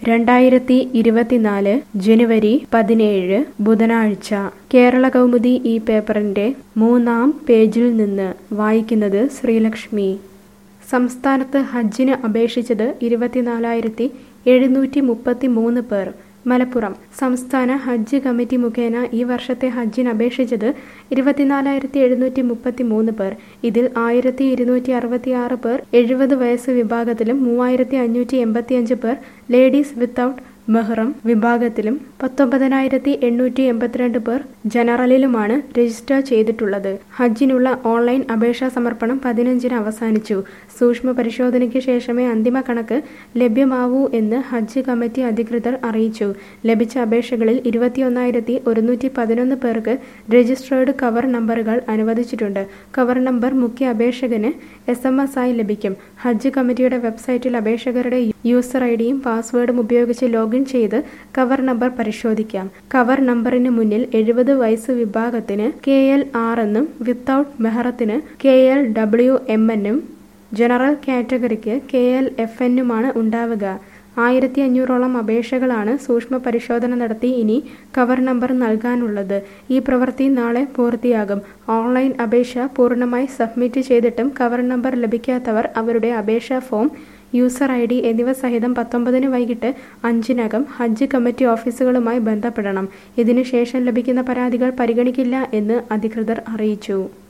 രണ്ടായിരത്തി ഇരുപത്തിനാല് ജനുവരി പതിനേഴ് ബുധനാഴ്ച കേരള കൗമുദി ഈ പേപ്പറിന്റെ മൂന്നാം പേജിൽ നിന്ന് വായിക്കുന്നത് ശ്രീലക്ഷ്മി സംസ്ഥാനത്ത് ഹജ്ജിന് അപേക്ഷിച്ചത് ഇരുപത്തിനാലായിരത്തി എഴുന്നൂറ്റി മുപ്പത്തി മൂന്ന് പേർ മലപ്പുറം സംസ്ഥാന ഹജ്ജ് കമ്മിറ്റി മുഖേന ഈ വർഷത്തെ ഹജ്ജിന് അപേക്ഷിച്ചത് ഇരുപത്തിനാലായിരത്തി എഴുന്നൂറ്റി മുപ്പത്തി മൂന്ന് പേർ ഇതിൽ ആയിരത്തി ഇരുന്നൂറ്റി അറുപത്തി ആറ് പേർ എഴുപത് വയസ്സ് വിഭാഗത്തിലും മൂവായിരത്തി അഞ്ഞൂറ്റി എൺപത്തിയഞ്ച് പേർ ലേഡീസ് വിത്തൗട്ട് മെഹ്റം വിഭാഗത്തിലും പത്തൊമ്പതിനായിരത്തി എണ്ണൂറ്റി എൺപത്തിരണ്ട് പേർ ജനറലിലുമാണ് രജിസ്റ്റർ ചെയ്തിട്ടുള്ളത് ഹജ്ജിനുള്ള ഓൺലൈൻ അപേക്ഷാ സമർപ്പണം പതിനഞ്ചിന് അവസാനിച്ചു സൂക്ഷ്മ പരിശോധനയ്ക്ക് ശേഷമേ അന്തിമ കണക്ക് ലഭ്യമാവൂ എന്ന് ഹജ്ജ് കമ്മിറ്റി അധികൃതർ അറിയിച്ചു ലഭിച്ച അപേക്ഷകളിൽ ഇരുപത്തിയൊന്നായിരത്തി ഒരുന്നൂറ്റി പതിനൊന്ന് പേർക്ക് രജിസ്ട്രേർഡ് കവർ നമ്പറുകൾ അനുവദിച്ചിട്ടുണ്ട് കവർ നമ്പർ മുഖ്യ അപേക്ഷകന് എസ് എം എസ് ആയി ലഭിക്കും ഹജ്ജ് കമ്മിറ്റിയുടെ വെബ്സൈറ്റിൽ അപേക്ഷകരുടെ യൂസർ ഐ ഡിയും പാസ്വേഡും ഉപയോഗിച്ച് ലോഗിൻ ചെയ്ത് കവർ നമ്പർ പരിശോധിക്കാം കവർ നമ്പറിന് മുന്നിൽ എഴുപത് വയസ്സ് വിഭാഗത്തിന് കെ എൽ ആർ എന്നും വിത്തൗട്ട് മെഹറത്തിന് കെ എൽ ഡബ്ല്യു എം എന്നും ജനറൽ കാറ്റഗറിക്ക് കെ എൽ എഫ് എന്നുമാണ് ഉണ്ടാവുക ആയിരത്തി അഞ്ഞൂറോളം അപേക്ഷകളാണ് സൂക്ഷ്മ പരിശോധന നടത്തി ഇനി കവർ നമ്പർ നൽകാനുള്ളത് ഈ പ്രവൃത്തി നാളെ പൂർത്തിയാകും ഓൺലൈൻ അപേക്ഷ പൂർണ്ണമായി സബ്മിറ്റ് ചെയ്തിട്ടും കവർ നമ്പർ ലഭിക്കാത്തവർ അവരുടെ അപേക്ഷാ ഫോം യൂസർ ഐ ഡി എന്നിവ സഹിതം പത്തൊമ്പതിന് വൈകിട്ട് അഞ്ചിനകം ഹജ്ജ് കമ്മിറ്റി ഓഫീസുകളുമായി ബന്ധപ്പെടണം ഇതിനുശേഷം ലഭിക്കുന്ന പരാതികൾ പരിഗണിക്കില്ല എന്ന് അധികൃതർ അറിയിച്ചു